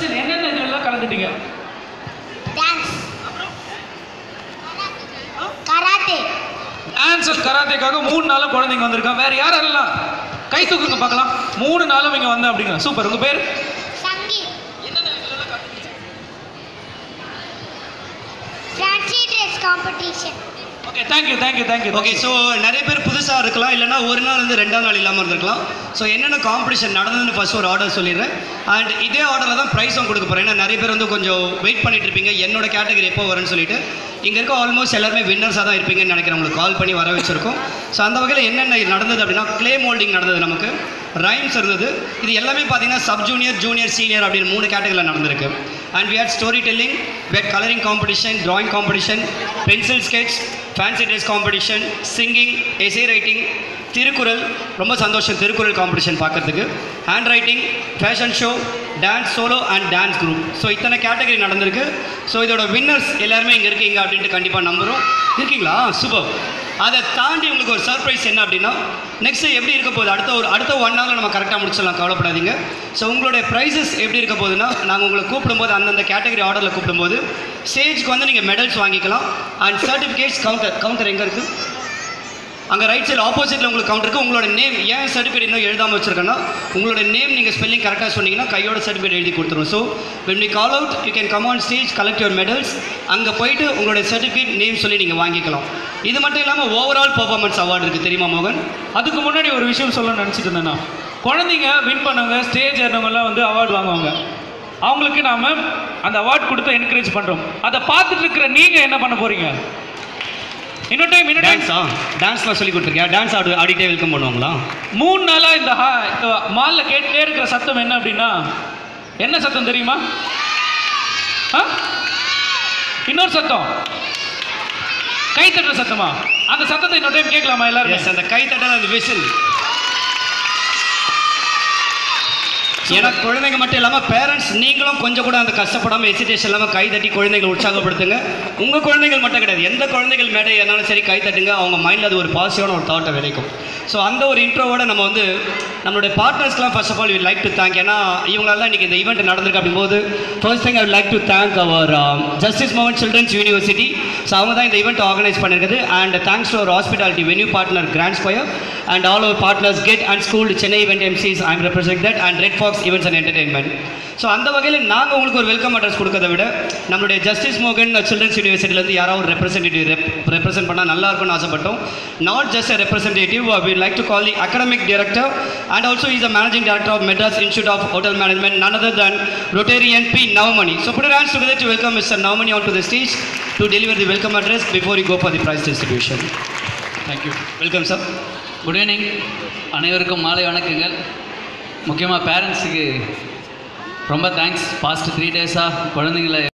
சரி என்னென்ன இதெல்லாம் கலந்துட்டீங்க டான்ஸ் கராத்தே டான்ஸ் கராத்தேக்காக மூணு நாளும் குழந்தைங்க வந்திருக்காங்க வேற யாரெல்லாம் கை தூக்குங்க பார்க்கலாம் மூணு நாளும் இங்கே வந்தேன் அப்படிங்க சூப்பர் உங்கள் பேர் Sangeeth fancy dress competition okay thank you thank you thank you okay so நிறைய பேர் புதுசாக இருக்கலாம் இல்லைனா ஒரு நாள் வந்து ரெண்டாம் நாள் இல்லாமல் இருந்திருக்கலாம் ஸோ என்னென்ன காம்படிஷன் நடந்ததுன்னு ஃபர்ஸ்ட் ஒரு ஆர்டர் சொல்லிடுறேன் அண்ட் இதே ஆர்டரில் தான் ப்ரைஸும் கொடுக்க போகிறேன் ஏன்னா நிறைய பேர் வந்து கொஞ்சம் வெயிட் பண்ணிட்டு இருப்பீங்க என்னோட கேட்டகரி எப்போ வரும்னு சொல்லிட்டு இங்கே இருக்க ஆல்மோஸ்ட் எல்லாருமே வின்னர்ஸாக தான் இருப்பீங்கன்னு நினைக்கிறேன் உங்களுக்கு கால் பண்ணி வர வச்சிருக்கோம் ஸோ அந்த வகையில் என்னென்ன நடந்தது அப்படின்னா க்ளே மோல்டிங் நடந்தது நமக்கு ரைம்ஸ் இருந்தது இது எல்லாமே பார்த்தீங்கன்னா சப் ஜூனியர் ஜூனியர் சீனியர் அப்படின்னு மூணு கேட்டகரியில் நடந்திருக்கு and we had story telling we had colouring competition drawing competition pencil sketch fancy dress competition singing essay writing Thirukkural ரொம்ப சந்தோஷம் திருக்குறள் காம்படிஷன் பார்க்கறதுக்கு handwriting fashion show dance solo and dance group so இத்தனை category நடந்திருக்கு so இதோட winners எல்லாருமே இங்கே இருக்கீங்க அப்படின்ட்டு கண்டிப்பாக நம்புகிறோம் இருக்கீங்களா சூப்பர் அதை தாண்டி உங்களுக்கு ஒரு சர்ப்ரைஸ் என்ன அப்படின்னா நெக்ஸ்ட் எப்படி இருக்க போகுது அடுத்த ஒரு அடுத்த ஒன் ஹவரில் நம்ம கரெக்டாக முடிச்சிடலாம் கவலைப்படாதீங்க ஸோ உங்களுடைய ப்ரைஸஸ் எப்படி இருக்க போகுதுன்னா நாங்கள் உங்களை கூப்பிடும்போது அந்தந்த கேட்டகரி ஆர்டரில் கூப்பிடும்போது ஸ்டேஜ்க்கு வந்து நீங்கள் மெடல்ஸ் வாங்கிக்கலாம் அண்ட் சர்டிஃபிகேட்ஸ் கவுண்டர் கவுண்டர் எங்கே இருக்குது அங்கே ரைட் சைடு ஆப்போசிட்டில் உங்களுக்கு கவுண்டர் இருக்குது உங்களோட நேம் ஏன் சர்டிஃபிகேட் இன்னும் எழுதாமல் வச்சிருக்கேன்னா உங்களோட நேம் நீங்கள் ஸ்பெல்லிங் கரெக்டாக சொன்னீங்கன்னா கையோட சர்டிஃபிகேட் எழுதி கொடுத்துரும் so when we call out you can come on stage collect your medals அங்கே போயிட்டு உங்களோட சர்டிஃபிகேட் நேம் சொல்லி நீங்கள் வாங்கிக்கலாம் இது மட்டும் இல்லாமல் ஓவரால் பர்ஃபார்மன்ஸ் அவார்டு இருக்குது தெரியுமா மோகன் அதுக்கு முன்னாடி ஒரு விஷயம் சொல்ல நினச்சிட்டு இருந்தேன் நான் குழந்தைங்க வின் பண்ணவங்க ஸ்டேஜ் ஏறினவங்கலாம் வந்து அவார்டு வாங்குவாங்க அவங்களுக்கு நாம அந்த அவார்ட் கொடுத்து என்கரேஜ் பண்ணுறோம் அதை பார்த்துட்டு இருக்கிற நீங்கள் என்ன பண்ண போறீங்க இன்னொரு டைம் இன்னொரு டைம் டான்ஸா டான்ஸ்லாம் சொல்லி கொடுத்துருக்கியா டான்ஸ் ஆடி ஆடிட்டே வெல்கம் பண்ணுவாங்களா மூணு நாளாக இந்த ஹா இந்த மாலில் கேட்டே இருக்கிற சத்தம் என்ன அப்படின்னா என்ன சத்தம் தெரியுமா ஆ இன்னொரு சத்தம் கை தட்டுற சத்தமா அந்த சத்தத்தை இன்னொரு டைம் கேட்கலாமா எல்லாரும் எஸ் அந்த கை தட்டல் அந்த விசில் ஏன்னா குழந்தைங்க மட்டும் இல்லாமல் பேரண்ட்ஸ் நீங்களும் கொஞ்சம் கூட அந்த கஷ்டப்படாமல் எசிடேஷன் இல்லாமல் கை தட்டி குழந்தைகளை உற்சாகப்படுத்துங்க உங்கள் குழந்தைகள் மட்டும் கிடையாது எந்த குழந்தைகள் மேடை ஏனாலும் சரி கை தட்டுங்க அவங்க மைண்டில் அது ஒரு பாசிட்டிவான ஒரு தாட்டை விளைக்கும் ஸோ அந்த ஒரு இன்ட்ரோவோட நம்ம வந்து நம்மளுடைய பார்ட்னர்ஸ்லாம் first of all we like to thank ஏன்னா இவங்களால இன்றைக்கி இந்த ஈவெண்ட் நடந்திருக்கு அப்படிங்கும்போது first thing I like to thank our justice மோகன் சில்ட்ரன்ஸ் யூனிவர்சிட்டி ஸோ அவங்க தான் இந்த ஈவெண்ட் ஆர்கனைஸ் பண்ணியிருக்குது and thanks to our hospitality venue partner grand square and all our partners get and school Chennai event MCs I'm represent that and red fox events and entertainment so அந்த வகையில் நாங்கள் உங்களுக்கு ஒரு welcome address கொடுக்கறத விட நம்மளுடைய justice மோகன் children's யூனிவர்சிட்டிலேருந்து யாராவது ரெப்ரசன்டேட்டிவ் ரெப் ரெப்ரசென்ட் பண்ணால் நல்லா இருக்கும்னு ஆசைப்பட்டோம் not just a representative uh, we like to call the academic director and also he is a managing director of Madras Institute of Hotel Management none other than Rotarian P. Navamani so put your hands together to welcome Mr. Navamani onto the stage to deliver the welcome address before you go for the prize distribution thank you welcome sir good evening அனைவருக்கும் மாலை வணக்கங்கள் முக்கியமாக பேரண்ட்ஸுக்கு ரொம்ப thanks past three டேஸாக குழந்தைங்கள